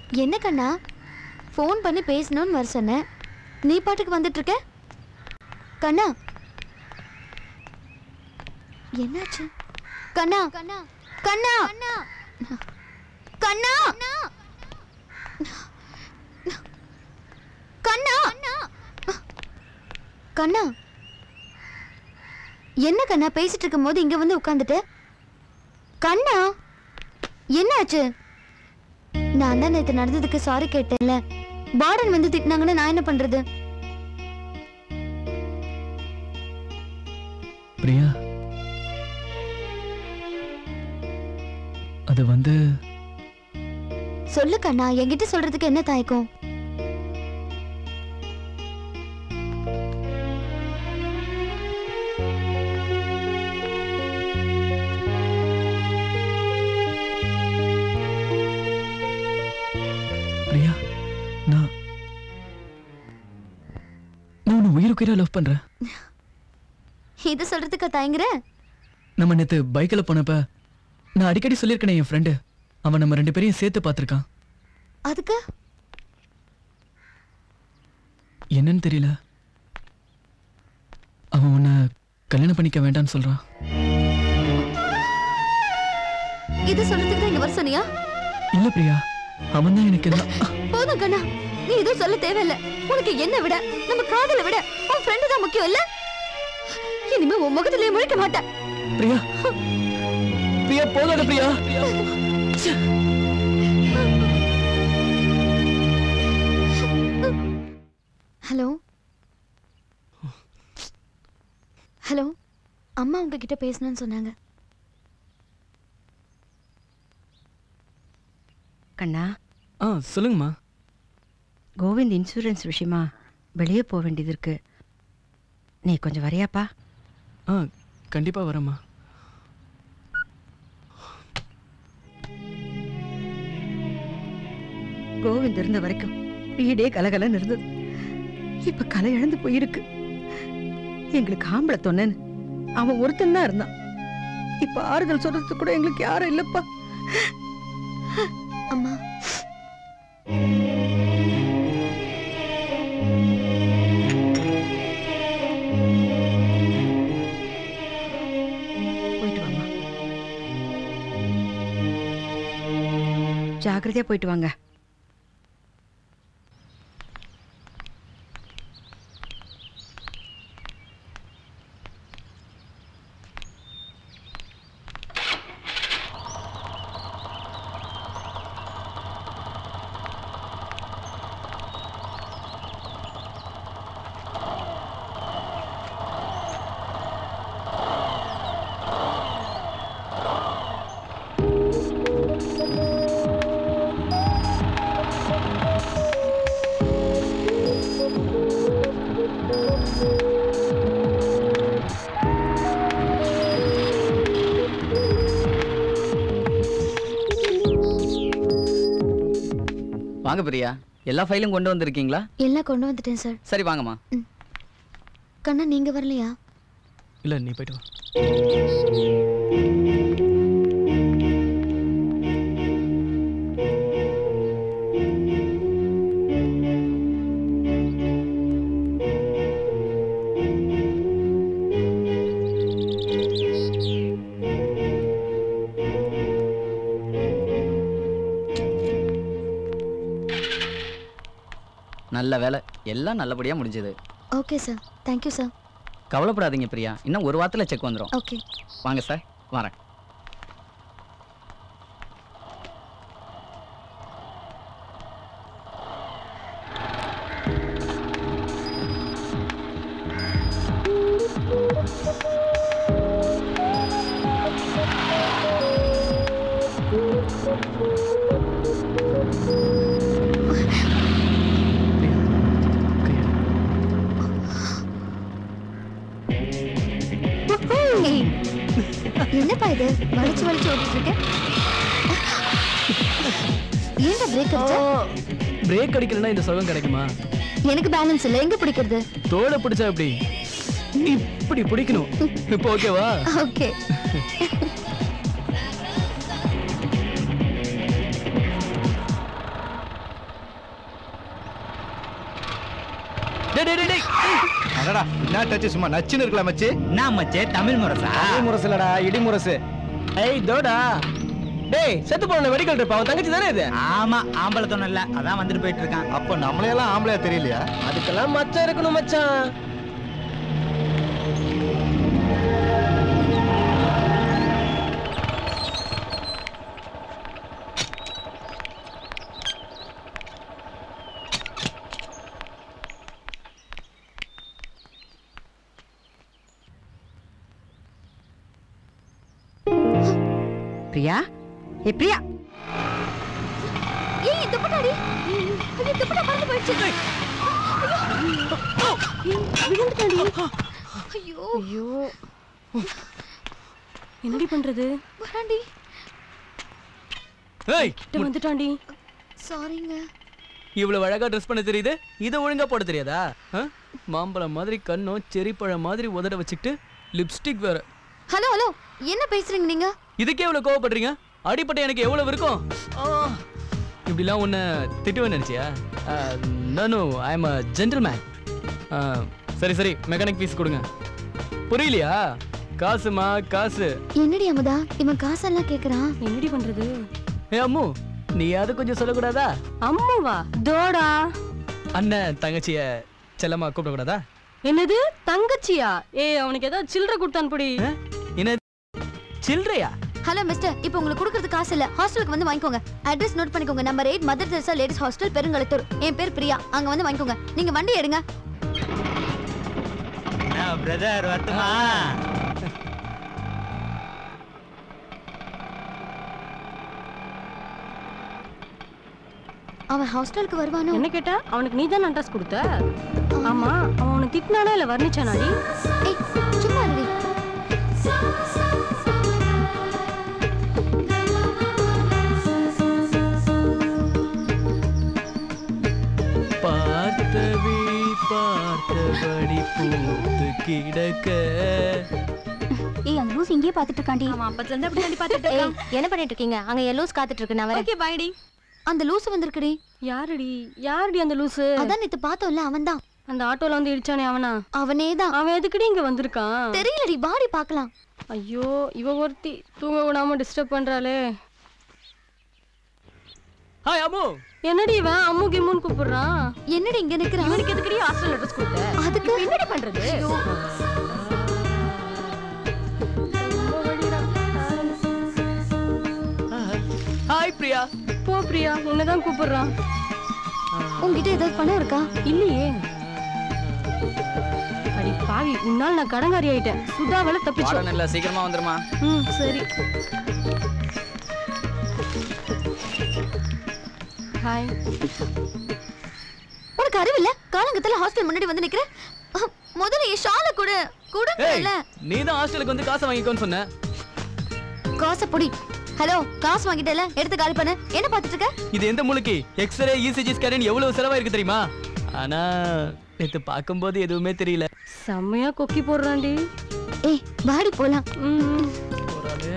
என்ன கண்ணா ஃபோன் பண்ணி பேசணும்னு வர சொன்னேன் நீ பாட்டுக்கு வந்துட்டு இருக்க கண்ணா என்னாச்சு கண்ணா கண்ணா கண்ணா கண்ணா கண்ணா கண்ணா என்ன கண்ணா பேசிட்டு இருக்கும் போது இங்க வந்து உட்காந்துட்டு கண்ணா என்னாச்சு நான் தான் நேத்து நடந்ததுக்கு சாரி கேட்டேன்ல வார்டன் வந்து திட்டினாங்கன்னா நான் என்ன பண்றது பிரியா அது வந்து சொல்லு கண்ணா என்கிட்ட சொல்றதுக்கு என்ன தயக்கம் பிரியா நான் நான் உன்னை உயிருக்குயிரா லவ் பண்றேன் இது சொல்றதுக்கு தயங்குற நம்ம நேத்து பைக்ல போனப்ப நான் அடிக்கடி சொல்லியிருக்கேனே என் ஃப்ரெண்டு அவன் நம்ம ரெண்டு பேரையும் சேர்த்து பார்த்திருக்கான் அதுக்கு என்னன்னு தெரியல அவன் உன்னை கல்யாணம் பண்ணிக்க வேண்டாம்னு சொல்றான் இது சொல்றதுக்கு தான் இங்க வர சொன்னியா இல்ல பிரியா அவன் தான் எனக்கு எல்லாம் போதும் கண்ணா நீ எதுவும் சொல்ல தேவையில்ல உனக்கு என்ன விட நம்ம காதலை விட உன் ஃப்ரெண்டு தான் முக்கியம் இல்ல இனிமே உன் முகத்திலே முழிக்க மாட்டேன் பிரியா பிரியா போகாத பிரியா ஹலோ ஹலோ அம்மா உங்ககிட்ட பேசணும்னு சொன்னாங்க கண்ணா ஆ சொல்லுங்கம்மா கோவிந்த் இன்சூரன்ஸ் விஷயமா வெளியே போக வேண்டியது இருக்கு நீ கொஞ்சம் வரியாப்பா ஆ கண்டிப்பா வரேம்மா கோவிந்த் இருந்த வரைக்கும் வீடே கலகலன்னு இருந்தது இப்ப கலை இழந்து போயிருக்கு எங்களுக்கு ஆம்பளை தொன்னன்னு அவன் ஒருத்தன் தான் இருந்தான் இப்ப ஆறுதல் சொல்றதுக்கு கூட எங்களுக்கு யாரும் இல்லப்பா அம்மா போயிட்டு வாமா ஜாக்கிரதையா போயிட்டு வாங்க வாங்க பிரியா எல்லா ஃபைலும் கொண்டு வந்திருக்கீங்களா எல்லாம் கொண்டு வந்துட்டேன் சார் சரி வாங்கம்மா கண்ணா நீங்க வரலையா இல்ல நீ போயிட்டு வா நல்ல வேலை எல்லாம் நல்லபடியா முடிஞ்சது ஓகே சார் தேங்க்யூ சார் கவலைப்படாதீங்க பிரியா இன்னும் ஒரு வாரத்துல செக் வந்துடும் ஓகே வாங்க சார் வரேன் ஏய், என்னப்பா இது வளைச்சு வளைச்சு ஓட்டிட்டு இருக்க ஏன்டா பிரேக் அடிச்ச பிரேக் அடிக்கலன்னா இந்த சுகம் கிடைக்குமா எனக்கு பேலன்ஸ் இல்ல எங்க பிடிக்கிறது தோட பிடிச்சா எப்படி இப்படி பிடிக்கணும் இப்போ ஓகேவா ஓகே டேய், டேய், டேய். அடடா என்ன டச்சு சும்மா நச்சுன்னு இருக்கலாம் மச்சி என்ன மச்சே தமிழ் முரசா முரசுலடா இடி முரசு ஏய் தோடா டேய் செத்து போன மெடிக்கல் ட்ரிப் அவன் தங்கச்சி தானே இது ஆமா ஆம்பளை தொண்ணு இல்ல அதான் வந்துட்டு போயிட்டு இருக்கான் அப்ப நம்மளையெல்லாம் ஆம்பளையா தெரியலையா அதுக்கெல்லாம் மச்சான் இருக்கணும் மச்சான் பிரியா ஏ பிரியா ஏய் இந்த துப்பட்டாடி ஐயோ துப்பட்டா பறந்து போயிடுச்சு ஐயோ விழுந்துட்டாடி ஐயோ ஐயோ என்னடி பண்றது வராண்டி ஏய் கிட்ட வந்துட்டான்டி சாரிங்க இவ்வளவு அழகா ட்ரெஸ் பண்ண தெரியுது இதை ஒழுங்கா போட தெரியாதா ஆ? மாம்பழம் மாதிரி கண்ணும் செரிப்பழம் மாதிரி உதட வச்சுக்கிட்டு லிப்ஸ்டிக் வேற ஹலோ ஹலோ என்ன பேசுறீங்க நீங்க இதுக்கே எவ்வளவு கோவப்படுறீங்க அடிப்பட்ட எனக்கு எவ்வளவு இருக்கும் ஆ, இப்படிலாம் உன்னை திட்டுவேன் நினைச்சியா நானு ஐ எம் அ ஜென்டில்மேன் சரி சரி மெக்கானிக் ஃபீஸ் கொடுங்க புரியலையா காசுமா காசு என்னடி அமுதா இவன் காசெல்லாம் கேக்குறான் என்னடி பண்றது ஏ அம்மு நீ அது கொஞ்சம் சொல்லக்கூடாதா அம்மாவா தோடா அண்ணன் தங்கச்சிய செல்லம்மா கூப்பிடக்கூடாதா என்னது தங்கச்சியா ஏய் அவனுக்கு ஏதாவது சில்லறை கொடுத்தான் புடி ஆ? என்ன சில்லறையா ஹலோ மிஸ்டர் இப்போ உங்களுக்கு கொடுக்கறது காசு இல்ல ஹாஸ்டலுக்கு வந்து வாங்கிக்கோங்க அட்ரஸ் நோட் பண்ணிக்கோங்க number eight Mother Teresa ladies hostel Perungalathur என் பேர் பிரியா அங்க வந்து வாங்கிக்கோங்க நீங்க வண்டி எடுங்க பிரதர் வரட்டுமா அவன் ஹாஸ்டலுக்கு வருவானோ என்ன கேட்டா அவனுக்கு நீ தான் அட்ரஸ் கொடுத்த ஆமா அவன் உன்னை திட்டினானா இல்ல வர்ணிச்சானாடி ஏய் சும்மா இருடி பார்த்தவி பார்த்தபடி பூத்து கிடக்க ஏய் அந்த லூஸ் இங்கேயே பாத்துட்டு இருக்காண்டி அவன் அப்பத்துல இருந்து அப்படி தாண்டி பாத்துட்டு ஏய் என்ன பண்ணிட்டு இருக்கீங்க அங்க எல்லோஸ் காத்துட்டு இருக்கு நான் வரேன் ஓகே பாய்டி அந்த லூஸ் வந்திருக்குடி யாருடி யாருடி அந்த லூசு அதான் நேத்து பார்த்தோம்ல அவன்தான் அந்த ஆட்டோல வந்து இடிச்சானே அவனா அவனே தான் அவன் எதுக்குடி இங்க வந்திருக்கான் தெரியலடி பாடி பார்க்கலாம் ஐயோ இவ ஒருத்தி தூங்க விடாம டிஸ்டர்ப் பண்றாளே ஹாய் அம்மு என்னடி இவன் அம்மு கிம்முன்னு கூப்பிடுறான் என்னடி இங்க நிக்கிறான் இவனுக்கு எதுக்குடி ஹாஸ்டல் அட்ரஸ் கொடுத்த அதுக்கு என்னடி பண்றது ரொம்ப வலிடா. ஹாய் பிரியா போ பிரியா உன்னதான் கூப்பிடுறான் உன்கிட்ட ஏதாவது பணம் இருக்கா இல்லையே அடி பாவி உன்னால் நான் கடங்காரி ஆயிட்டேன் சுதாவால தப்பிச்சோம் வாடகை இல்லை சீக்கிரமா வந்துருமா ம் சரி ஹாய் உனக்கு அறிவில்ல காலங்கத்துல ஹாஸ்டல் முன்னாடி வந்து நிக்கிற அஹ், முதல்ல என் ஷால கொடு ஏய் கொடுக்கல நீ தான் ஹாஸ்டலுக்கு வந்து காசை வாங்கிக்கோன்னு சொன்ன காசை பொடி ஹலோ காசு வாங்கிட்டல எடுத்து காலி பண்ணு என்ன பாத்துட்டு இருக்க இது எந்த மூளைக்கு எக்ஸ்ரே இசிஜி ஸ்கேன் எவ்வளவு செலவாயிருக்கு தெரியுமா ஆனா நேத்து பார்க்கும்போது எதுவுமே தெரியல செம்மையா கொக்கி போடுறான்டி ஏய் வாடி போலாம் ம் ஒரு ஆளு.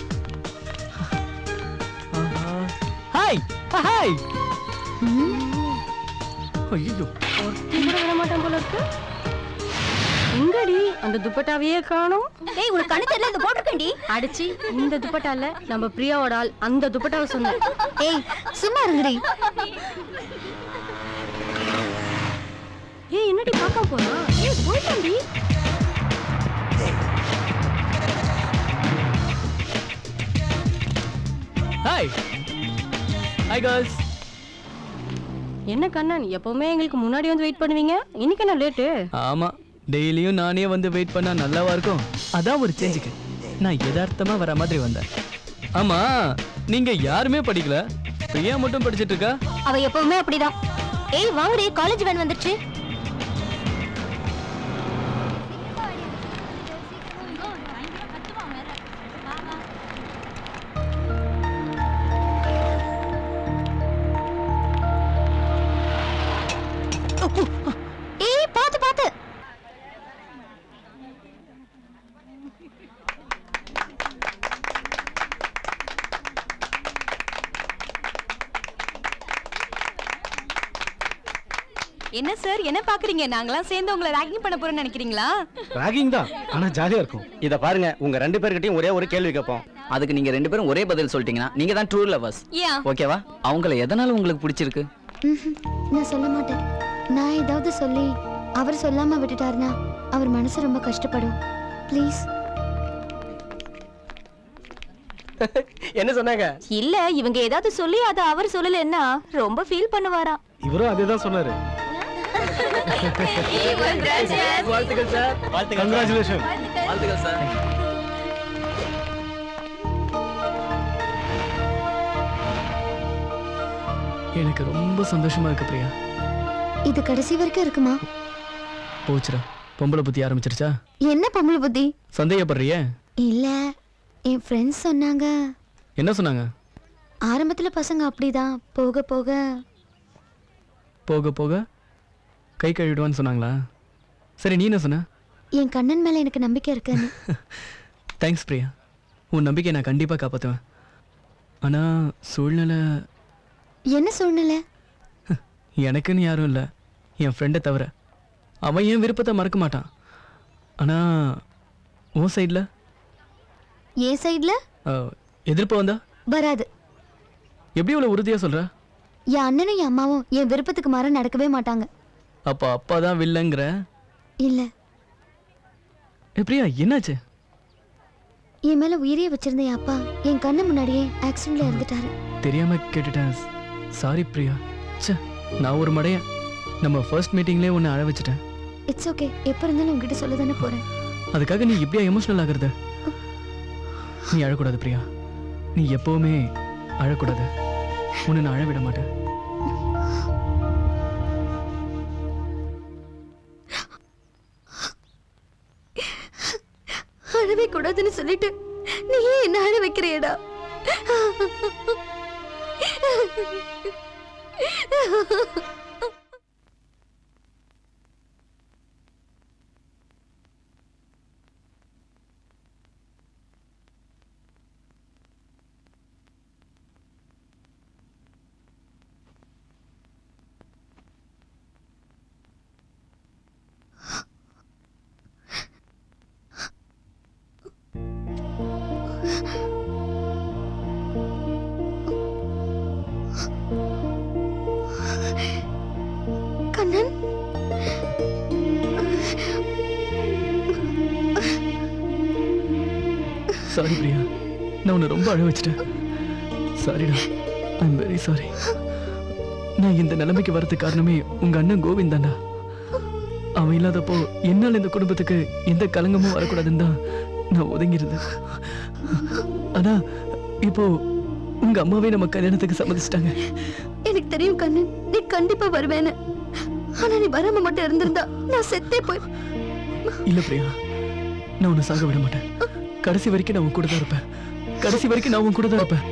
ஆஹா. ஹாய் ஹாய் ஐயோ ஒருத்தி கூட விட மாட்டான் போல இருக்கு எங்கடி அந்த துப்பட்டாவையே காணோம் ஏய் உனக்கு கண்ணு தெரியல இந்த போட்டுக்கண்டி அடிச்சு இந்த துப்பட்டால நம்ம பிரியாவோட ஆள் அந்த துப்பட்டாவை சொன்னேன் ஏய் சும்மா இருங்கடி ஏய் என்னடி பார்க்க போறான் ஏய் போயிட்டான்டி ஹாய் ஹாய் கேர்ள்ஸ் என்ன கண்ணன் எப்பவுமே எங்களுக்கு முன்னாடி வந்து வெயிட் பண்ணுவீங்க இன்னைக்கு என்ன லேட்டு ஆமா டெய்லியும் நானே வந்து வெயிட் பண்ணா நல்லாவா இருக்கும் அதான் ஒரு சேஞ்சுக்கு நான் யதார்த்தமா வர மாதிரி வந்தேன் ஆமா நீங்க யாருமே படிக்கல பிரியா மட்டும் படிச்சிட்டு இருக்கா அவ எப்பவுமே அப்படிதான் ஏய் வாங்கடி காலேஜ் வேன் வந்துருச்சு ஏய் பாத்து பாத்து என்ன சார் என்ன பாக்குறீங்க நாங்களாம் சேர்ந்து உங்களை ராகிங் பண்ண போறோம்னு நினைக்கிறீங்களா ராகிங் தான் ஆனா ஜாலியா இருக்கும் இத பாருங்க உங்க ரெண்டு பேர்கிட்டயும் ஒரே ஒரு கேள்வி கேட்போம் அதுக்கு நீங்க ரெண்டு பேரும் ஒரே பதில் சொல்லிட்டீங்கன்னா நீங்க தான் ட்ரூ லவர்ஸ் ஏன் ஓகேவா அவங்கள எதனால உங்களுக்கு பிடிச்சிருக்கு ம்ஹும். நான் சொல்ல மாட்டேன் நான் ஏதாவது சொல்லி அவர் சொல்லாம விட்டுட்டாருன்னா அவர் மனசு ரொம்ப கஷ்டப்படும் ப்ளீஸ் என்ன சொன்னாங்க இல்ல இவங்க ஏதாவது சொல்லி அத அவர் சொல்லலன்னா ரொம்ப ஃபீல் பண்ணுவாராம் இவரும் அதே தான் சொன்னாரு வாழ்த்துக்கள் சார் கங்க்ராச்சுலேஷன் வாழ்த்துக்கள் சார் எனக்கு ரொம்ப சந்தோஷமா இருக்கு பிரியா இது கடைசி வரைக்கும் இருக்குமா போச்சுடா பொம்பளை புத்தி ஆரம்பிச்சிருச்சா என்ன பொம்பளை புத்தி சந்தேகப்படுறியே இல்ல என் ஃப்ரெண்ட்ஸ் சொன்னாங்க என்ன சொன்னாங்க ஆரம்பத்துல பசங்க அப்படிதான் போக போக போக போக கை கழுவிடுவான்னு சொன்னாங்களா சரி நீ என்ன சொன்ன என் கண்ணன் மேல எனக்கு நம்பிக்கை இருக்குன்னு தேங்க்ஸ் பிரியா உன் நம்பிக்கையை நான் கண்டிப்பாக காப்பாற்றுவேன் ஆனால் சூழ்நிலை என்ன சூழ்நிலை எனக்குன்னு யாரும் இல்லை என் ஃப்ரெண்டை தவிர அவன் என் விருப்பத்தை மறக்க மாட்டான் ஆனால் உன் சைடில் என் சைடுல எதிர்ப்பு வந்தா வராது எப்படி இவ்வளோ உறுதியாக சொல்கிற என் அண்ணனும் என் அம்மாவும் என் விருப்பத்துக்கு மாற நடக்கவே மாட்டாங்க அப்போ அப்பா தான் வில்லங்கிற இல்ல ஏ பிரியா என்னாச்சு என் மேல உயிரியே வச்சிருந்த என் அப்பா என் கண்ணு முன்னாடியே ஆக்சிடென்ட்ல இறந்துட்டாரு தெரியாமல் கேட்டுட்டேன் சாரி பிரியா ச்சே நான் ஒரு மடையன் நம்ம ஃபர்ஸ்ட் மீட்டிங்லேயே ஒன்று அழ வச்சுட்டேன் இட்ஸ் ஓகே எப்ப இருந்தாலும் உங்ககிட்ட சொல்ல தானே போறேன் அதுக்காக நீ இப்படியா எமோஷனல் ஆகுறது நீ அழக்கூடாது பிரியா நீ எப்பவுமே அழக்கூடாது உன்னை நான் அழ விட மாட்டேன் அழவே கூடாதுன்னு சொல்லிட்டு நீ ஏன் என்ன அழ வைக்கிறியடா கண்ணன் சாரி பிரியா நான் உன்னை ரொம்ப அழ வச்சிட்டேன் சாரிடா ஐ எம் வெரி சாரி நான் இந்த நிலைமைக்கு வரதுக்கு காரணமே உங்க அண்ணன் கோவிந்த் தான்டா அவன் இல்லாதப்போ என்னால் இந்த குடும்பத்துக்கு எந்த கலங்கமும் வரக்கூடாதுன்னு தான் நான் ஒதுங்கியிருந்தேன் ஆனா இப்போ உங்க அம்மாவே நம்ம கல்யாணத்துக்கு சம்மதிச்சிட்டாங்க எனக்கு தெரியும் கண்ணன் நீ கண்டிப்பா வருவேன்னு ஆனா நீ வராம மட்டும் இருந்திருந்தா நான் செத்தே போய் இல்ல பிரியா நான் உன்னை சாக விட மாட்டேன் கடைசி வரைக்கும் நான் உன் கூட தான் இருப்பேன் கடைசி வரைக்கும் நான் உன் கூட தான் இருப்பேன்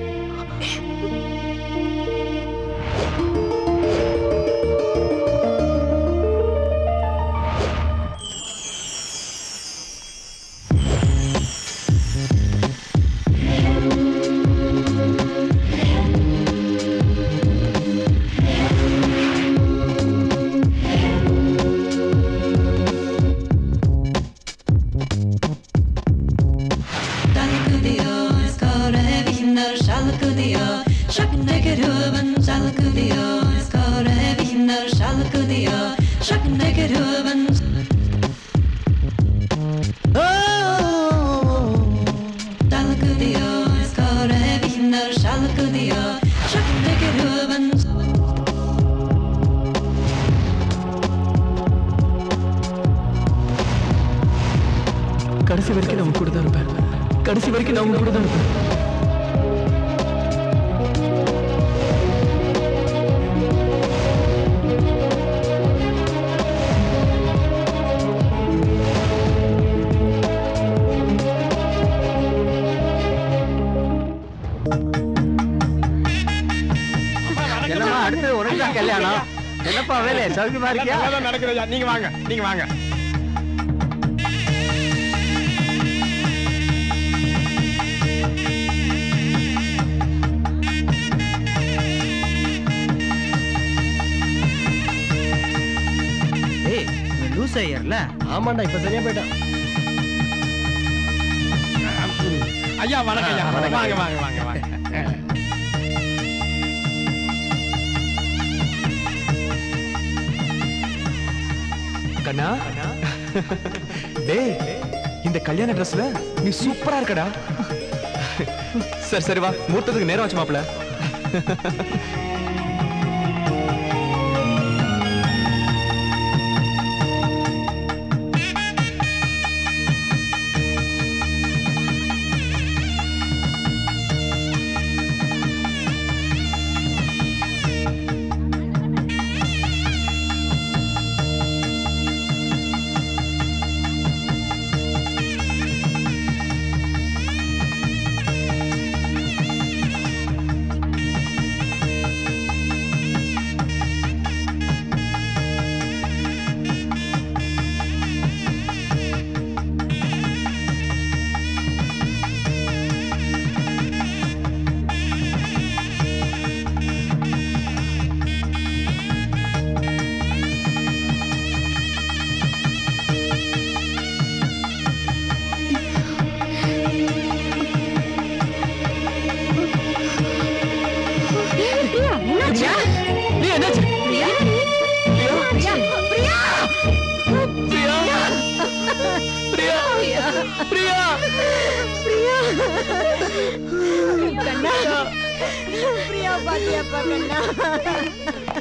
கடைசி வரைக்கும் நான் உன் கூட தான் இருப்பேன் கடைசி வரைக்கும் நான் உன் கூட தான் இருப்பேன் என்னம்மா அடுத்து உனக்கு தான் கல்யாணம் என்னப்பா வேலை சௌக்கியமா இருக்கியா நடக்குது நீங்க வாங்க நீங்க வாங்க போயிட்டான்ல ஆமாண்டா இப்ப சரியா போயிட்டான் ஐயா வணக்கம் ஐயா வாங்க வாங்க வாங்க வாங்க கண்ணா டேய் இந்த கல்யாண ட்ரெஸ்ல நீ சூப்பரா இருக்கடா சரி சரி வா மூர்த்தத்துக்கு நேரம் ஆச்சு மாப்ள நீ என்னாச்சு பிரியா பிரியா பிரியா பிரியா கண்ணா பிரியா பாத்தியாப்பா கண்ணா